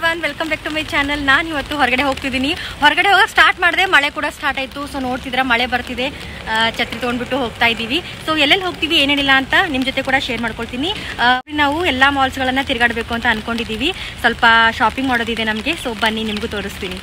everyone welcome back to my channel ನಾನು ಇವತ್ತು ಹೊರಗಡೆ ಹೋಗ್ತಿದ್ದೀನಿ ಹೊರಗಡೆ ಹೋಗಕ್ಕೆ ಸ್ಟಾರ್ಟ್ ಮಾಡಿದೆ ಮಳೆ ಕೂಡ ಸ್ಟಾರ್ಟ್ ಆಯಿತು ಸೊ ನೋಡ್ತಿದ್ರೆ ಮಳೆ ಬರ್ತಿದೆ ಆ, ಛತ್ರಿ ತೊಗೊಂಡ್ಬಿಟ್ಟು ಹೋಗ್ತಾ ಇದ್ದೀವಿ ಸೊ ಎಲ್ಲೆಲ್ಲಿ ಹೋಗ್ತೀವಿ ಏನೇನಿಲ್ಲ ಅಂತ ನಿಮ್ಮ ಜೊತೆ ಕೂಡ ಶೇರ್ ಮಾಡ್ಕೊಳ್ತೀನಿ ಆ, ನಾವು ಎಲ್ಲ ಮಾಲ್ಸ್ಗಳನ್ನು ತಿರುಗಾಡಬೇಕು ಅಂತ ಅಂದ್ಕೊಂಡಿದ್ದೀವಿ ಸ್ವಲ್ಪ ಶಾಪಿಂಗ್ ಮಾಡೋದಿದೆ ನಮಗೆ ಸೊ ಬನ್ನಿ ನಿಮಗೂ ತೋರಿಸ್ತೀನಿ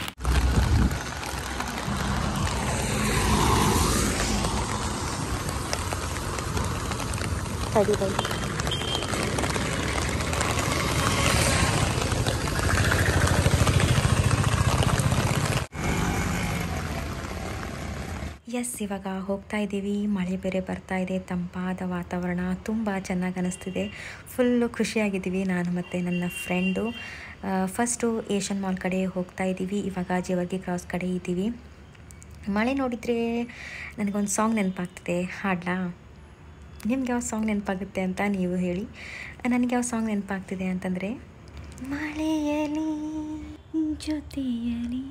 ಎಸ್ ಇವಾಗ ಹೋಗ್ತಾ ಇದ್ದೀವಿ ಮಳೆ ಬೇರೆ ಬರ್ತಾ ಇದೆ ತಂಪಾದ ವಾತಾವರಣ ತುಂಬ ಚೆನ್ನಾಗಿ ಅನ್ನಿಸ್ತಿದೆ ಫುಲ್ಲು ಖುಷಿಯಾಗಿದ್ದೀವಿ ನಾನು ಮತ್ತು ನನ್ನ ಫ್ರೆಂಡು ಫಸ್ಟು ಏಷ್ಯನ್ ಮಾಲ್ ಕಡೆ ಹೋಗ್ತಾ ಇದ್ದೀವಿ ಇವಾಗ ಜೇವರ್ಗಿ ಕ್ರಾಸ್ ಕಡೆ ಇದ್ದೀವಿ ಮಳೆ ನೋಡಿದರೆ ನನಗೊಂದು ಸಾಂಗ್ ನೆನಪಾಗ್ತಿದೆ ಹಾಡ್ಲಾ ನಿಮ್ಗೆ ಯಾವ ಸಾಂಗ್ ನೆನಪಾಗುತ್ತೆ ಅಂತ ನೀವು ಹೇಳಿ ನನಗೆ ಯಾವ ಸಾಂಗ್ ನೆನಪಾಗ್ತಿದೆ ಅಂತಂದರೆ ಮಳೆಯಲಿ ಜೊತೆಯಲಿ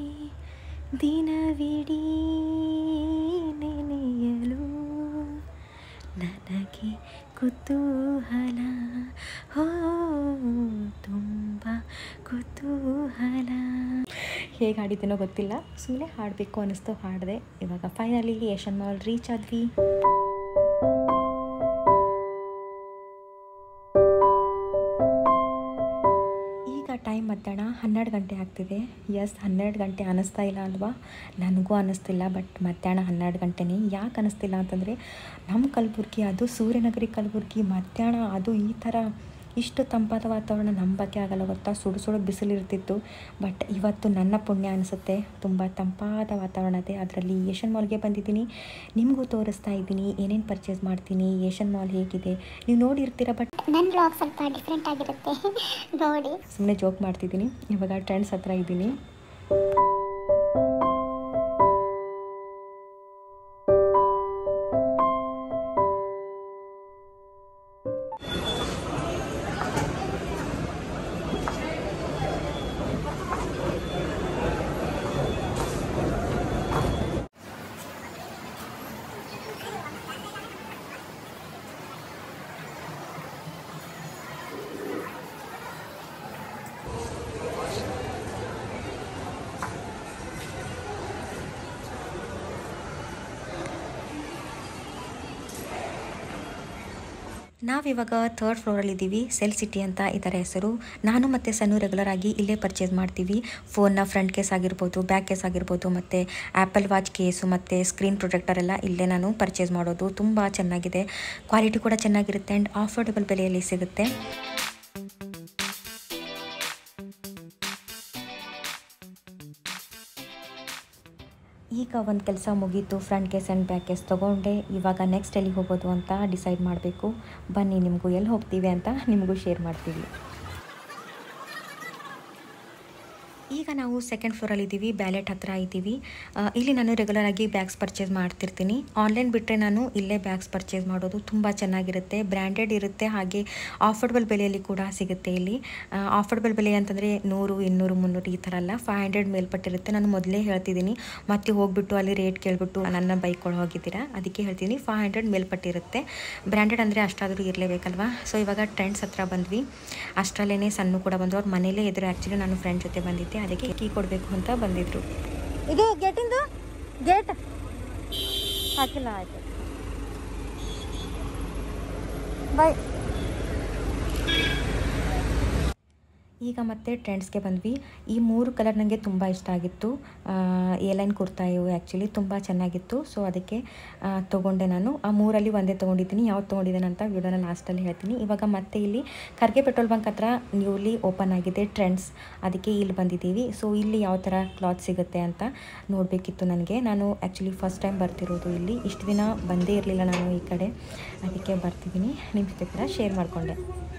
ದಿನವಿಡೀ ನೆನೆಯಲು ನನಗೆ ಕುತೂಹಲ ಹೋ ತುಂಬ ಕುತೂಹಲ ಹೇಗೆ ಹಾಡಿದ್ದೀನೋ ಗೊತ್ತಿಲ್ಲ ಸುಮ್ಮನೆ ಹಾಡಬೇಕು ಅನ್ನಿಸ್ತು ಹಾಡಿದೆ ಇವಾಗ ಫೈನಲಿ ಏಷ್ಯನ್ ಮಾಲ್ ರೀಚ್ ಆದ್ವಿ ಈಗ ಟೈಮ್ ಮಧ್ಯಾಹ್ನ ಹನ್ನೆರಡು ಗಂಟೆ ಆಗ್ತಿದೆ ಎಸ್ ಹನ್ನೆರಡು ಗಂಟೆ ಅನ್ನಿಸ್ತಾ ಇಲ್ಲ ಅಲ್ವಾ ನನಗೂ ಅನ್ನಿಸ್ತಿಲ್ಲ ಬಟ್ ಮಧ್ಯಾಹ್ನ ಹನ್ನೆರಡು ಗಂಟೆನೇ ಯಾಕೆ ಅನ್ನಿಸ್ತಿಲ್ಲ ಅಂತಂದರೆ ನಮ್ಮ ಕಲಬುರ್ಗಿ ಅದು ಸೂರ್ಯನಗರಿ ಕಲಬುರ್ಗಿ ಮಧ್ಯಾಹ್ನ ಅದು ಈ ಥರ ಇಷ್ಟು ತಂಪಾದ ವಾತಾವರಣ ನಂಬಕ್ಕೆ ಆಗಲ್ಲ ಗೊತ್ತಾ ಸುಡು ಸುಡು ಬಿಸಿಲಿರ್ತಿತ್ತು ಬಟ್ ಇವತ್ತು ನನ್ನ ಪುಣ್ಯ ಅನಿಸುತ್ತೆ ತುಂಬ ತಂಪಾದ ವಾತಾವರಣ ಇದೆ ಅದರಲ್ಲಿ ಏಷ್ಯನ್ ಮಾಲ್ಗೆ ಬಂದಿದ್ದೀನಿ ನಿಮಗೂ ತೋರಿಸ್ತಾ ಇದ್ದೀನಿ ಏನೇನು ಪರ್ಚೇಸ್ ಮಾಡ್ತೀನಿ ಏಷ್ಯನ್ ಮಾಲ್ ಹೇಗಿದೆ ನೀವು ನೋಡಿರ್ತೀರ ಬಟ್ ನನ್ನ ಬ್ಲಾಗ್ ಸ್ವಲ್ಪ ಡಿಫ್ರೆಂಟ್ ಆಗಿರುತ್ತೆ ನೋಡಿ ಸುಮ್ಮನೆ ಜೋಕ್ ಮಾಡ್ತಿದ್ದೀನಿ ಇವಾಗ ಟ್ರೆಂಡ್ಸ್ ಹತ್ರ ಇದ್ದೀನಿ ನಾವಿವಾಗ ಥರ್ಡ್ ಫ್ಲೋರಲ್ಲಿದ್ದೀವಿ ಸೆಲ್ ಸಿಟಿ ಅಂತ ಇದರ ಹೆಸರು ನಾನು ಮತ್ತು ಸನ್ನು ರೆಗ್ಯುಲರ್ ಆಗಿ ಇಲ್ಲೇ ಪರ್ಚೇಸ್ ಮಾಡ್ತೀವಿ ಫೋನ್ನ ಫ್ರಂಟ್ ಕೇಸ್ ಆಗಿರ್ಬೋದು ಬ್ಯಾಕ್ ಕೇಸ್ ಆಗಿರ್ಬೋದು ಮತ್ತು ಆ್ಯಪಲ್ ವಾಚ್ ಕೇಸು ಮತ್ತು ಸ್ಕ್ರೀನ್ ಪ್ರೊಟೆಕ್ಟರ್ ಎಲ್ಲ ಇಲ್ಲೇ ನಾನು ಪರ್ಚೇಸ್ ಮಾಡೋದು ತುಂಬ ಚೆನ್ನಾಗಿದೆ ಕ್ವಾಲಿಟಿ ಕೂಡ ಚೆನ್ನಾಗಿರುತ್ತೆ ಆ್ಯಂಡ್ ಆಫೋರ್ಡೆಬಲ್ ಬೆಲೆಯಲ್ಲಿ ಸಿಗುತ್ತೆ ಈಗ ಒಂದು ಕೆಲಸ ಮುಗೀತು front case and back case ತೊಗೊಂಡೆ ಇವಾಗ ನೆಕ್ಸ್ಟ್ ಎಲ್ಲಿಗೆ ಹೋಗೋದು ಅಂತ ಡಿಸೈಡ್ ಮಾಡಬೇಕು ಬನ್ನಿ ನಿಮಗೂ ಎಲ್ಲಿ ಹೋಗ್ತೀವಿ ಅಂತ ನಿಮಗೂ ಶೇರ್ ಮಾಡ್ತೀವಿ ಈಗ ನಾವು ಸೆಕೆಂಡ್ ಫ್ಲೋರಲ್ಲಿ ಇದ್ದೀವಿ ಬ್ಯಾಲೆಟ್ ಹತ್ರ ಇದ್ದೀವಿ ಆ, ಇಲ್ಲಿ ನಾನು ರೆಗ್ಯುಲರ್ ಆಗಿ ಬ್ಯಾಗ್ಸ್ ಪರ್ಚೇಸ್ ಮಾಡ್ತಿರ್ತೀನಿ ಆನ್ಲೈನ್ ಬಿಟ್ಟರೆ ನಾನು ಇಲ್ಲೇ ಬ್ಯಾಗ್ಸ್ ಪರ್ಚೇಸ್ ಮಾಡೋದು ತುಂಬ ಚೆನ್ನಾಗಿರುತ್ತೆ ಬ್ರ್ಯಾಂಡೆಡ್ ಇರುತ್ತೆ ಹಾಗೆ ಆಫರ್ಡಬಲ್ ಬೆಲೆಯಲ್ಲಿ ಕೂಡ ಸಿಗುತ್ತೆ ಇಲ್ಲಿ ಆಫರ್ಡಬಲ್ ಬೆಲೆ ಅಂತಂದರೆ ನೂರು ಇನ್ನೂರು ಮುನ್ನೂರು ಈ ಥರ ಅಲ್ಲ ಫೈವ್ ಹಂಡ್ರೆಡ್ ಮೇಲ್ಪಟ್ಟಿರುತ್ತೆ ನಾನು ಮೊದಲೇ ಹೇಳ್ತಿದ್ದೀನಿ ಮತ್ತೆ ಹೋಗ್ಬಿಟ್ಟು ಅಲ್ಲಿ ರೇಟ್ ಕೇಳ್ಬಿಟ್ಟು ನನ್ನ ಬೈಕ್ಗಳು ಹೋಗಿದ್ದೀರಾ ಅದಕ್ಕೆ ಹೇಳ್ತೀನಿ ಫೈವ್ ಹಂಡ್ರೆಡ್ ಮೇಲ್ಪಟ್ಟಿರುತ್ತೆ ಬ್ರ್ಯಾಂಡೆಡ್ ಅಂದರೆ ಅಷ್ಟಾದರೂ ಇರಲೇಬೇಕಲ್ವಾ ಸೊ ಇವಾಗ ಟ್ರೆಂಡ್ಸ್ ಹತ್ರ ಬಂದ್ವಿ ಅಷ್ಟರಲ್ಲೇ ಸಣ್ಣ ಕೂಡ ಬಂದರು ಅವ್ರ ಮನೇಲೇ ಇದ್ರು ಆ್ಯಕ್ಚುಲಿ ನಾನು ಫ್ರೆಂಡ್ ಜೊತೆ ಬಂದಿದ್ದೆ ಅದಕ್ಕೆ ಕೀ ಕೊಡಬೇಕು ಅಂತ ಬಂದಿದ್ರು ಇದು ಗೇಟಿಂದು ಗೇಟ್ ಹಾಕಿಲ್ಲ ಆಯ್ತು ಬಾಯ್ ಈಗ ಮತ್ತೆ ಟ್ರೆಂಡ್ಸ್ಗೆ ಬಂದ್ವಿ ಈ ಮೂರು ಕಲರ್ ನನಗೆ ತುಂಬ ಇಷ್ಟ ಆಗಿತ್ತು ಎ ಲೈನ್ ಕುರ್ತಾ ಇವು ಆ್ಯಕ್ಚುಲಿ ತುಂಬ ಚೆನ್ನಾಗಿತ್ತು ಸೊ ಅದಕ್ಕೆ ಆ, ತೊಗೊಂಡೆ ನಾನು ಆ ಮೂರಲ್ಲಿ ಒಂದೇ ತೊಗೊಂಡಿದ್ದೀನಿ ಯಾವ್ದು ತೊಗೊಂಡಿದ್ದೇನೆ ಅಂತ ವಿಡಿಯೋನ ಲಾಸ್ಟಲ್ಲಿ ಹೇಳ್ತೀನಿ ಇವಾಗ ಮತ್ತೆ ಇಲ್ಲಿ ಖರ್ಗೆ ಪೆಟ್ರೋಲ್ ಬಂಕ್ ಹತ್ರ ನ್ಯೂಲಿ ಓಪನ್ ಆಗಿದೆ ಟ್ರೆಂಡ್ಸ್ ಅದಕ್ಕೆ ಇಲ್ಲಿ ಬಂದಿದ್ದೀವಿ ಸೊ ಇಲ್ಲಿ ಯಾವ ಥರ ಕ್ಲಾತ್ ಸಿಗುತ್ತೆ ಅಂತ ನೋಡಬೇಕಿತ್ತು ನನಗೆ ನಾನು ಆ್ಯಕ್ಚುಲಿ ಫಸ್ಟ್ ಟೈಮ್ ಬರ್ತಿರೋದು ಇಲ್ಲಿ ಇಷ್ಟು ದಿನ ಬಂದೇ ಇರಲಿಲ್ಲ ನಾನು ಈ ಕಡೆ ಅದಕ್ಕೆ ಬರ್ತಿದ್ದೀನಿ ನಿಮ್ಮ ಜೊತೆ ಕೂಡ ಶೇರ್ ಮಾಡಿಕೊಂಡೆ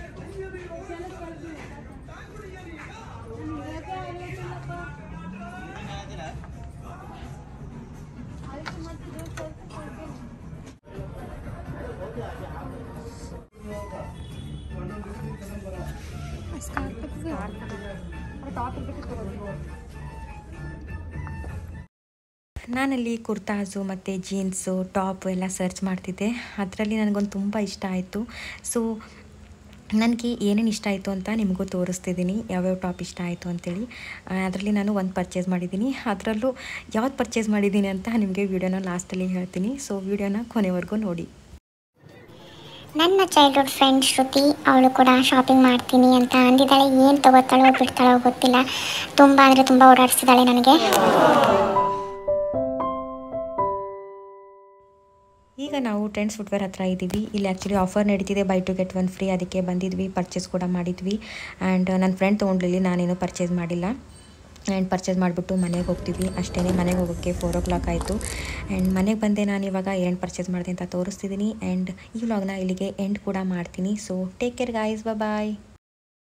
ನಾನಲ್ಲಿ ಕುರ್ತಾಸು ಮತ್ತು ಜೀನ್ಸು ಟಾಪ್ ಎಲ್ಲ ಸರ್ಚ್ ಮಾಡ್ತಿದ್ದೆ ಅದರಲ್ಲಿ ನನಗೊಂದು ತುಂಬ ಇಷ್ಟ ಆಯಿತು ಸೊ ನನಗೆ ಏನೇನು ಇಷ್ಟ ಆಯಿತು ಅಂತ ನಿಮಗೂ ತೋರಿಸ್ತಿದ್ದೀನಿ ಯಾವ್ಯಾವ ಟಾಪ್ ಇಷ್ಟ ಆಯಿತು ಅಂತೇಳಿ ಅದರಲ್ಲಿ ನಾನು ಒಂದು ಪರ್ಚೇಸ್ ಮಾಡಿದ್ದೀನಿ ಅದರಲ್ಲೂ ಯಾವ್ದು ಪರ್ಚೇಸ್ ಮಾಡಿದ್ದೀನಿ ಅಂತ ನಿಮಗೆ ವೀಡಿಯೋನ ಲಾಸ್ಟಲ್ಲಿ ಹೇಳ್ತೀನಿ ಸೊ ವೀಡಿಯೋನ ಕೊನೆವರೆಗೂ ನೋಡಿ ನನ್ನ ಚೈಲ್ಡ್ಹುಡ್ ಫ್ರೆಂಡ್ ಶ್ರುತಿ ಅವಳು ಕೂಡ ಶಾಪಿಂಗ್ ಮಾಡ್ತೀನಿ ಅಂತ ಅಂದಿದ್ದಾಳೆ ಏನು ತಗೋತಾಳೋ ಬಿಡ್ತಾಳೋ ಗೊತ್ತಿಲ್ಲ ತುಂಬ ಅಂದರೆ ತುಂಬ ಓಡಾಡಿಸಿದಾಳೆ ನನಗೆ ಈಗ ನಾವು ಟ್ರೆಂಡ್ಸ್ ಫುಟ್ವೇರ್ ಹತ್ರ ಇದ್ದೀವಿ ಇಲ್ಲಿ ಆ್ಯಕ್ಚುಲಿ ಆಫರ್ ನಡೀತಿದೆ buy two get one free ಅದಕ್ಕೆ ಬಂದಿದ್ವಿ ಪರ್ಚೇಸ್ ಕೂಡ ಮಾಡಿದ್ವಿ ಆ್ಯಂಡ್ ನನ್ನ ಫ್ರೆಂಡ್ ತೊಗೊಂಡ್ಲಿಲ್ಲ ನಾನೇನು ಪರ್ಚೇಸ್ ಮಾಡಿಲ್ಲ ಆ್ಯಂಡ್ ಪರ್ಚೇಸ್ ಮಾಡಿಬಿಟ್ಟು ಮನೆಗೆ ಹೋಗ್ತೀವಿ ಅಷ್ಟೇ ಮನೆಗೆ ಹೋಗೋಕ್ಕೆ ಫೋರ್ ಓ ಕ್ಲಾಕ್ ಆಯಿತು ಆ್ಯಂಡ್ ಮನೆಗೆ ಬಂದೆ ನಾನು ಇವಾಗ ಏನು ಪರ್ಚೇಸ್ ಮಾಡಿದೆ ಅಂತ ತೋರಿಸ್ತಿದ್ದೀನಿ ಆ್ಯಂಡ್ ಈ ವ್ಲಾಗ್ನ ಇಲ್ಲಿಗೆ ಎಂಡ್ ಕೂಡ ಮಾಡ್ತೀನಿ ಸೊ ಟೇಕ್ ಕೇರ್ ಗಾಯ್ಸ್ ಬಾಯ್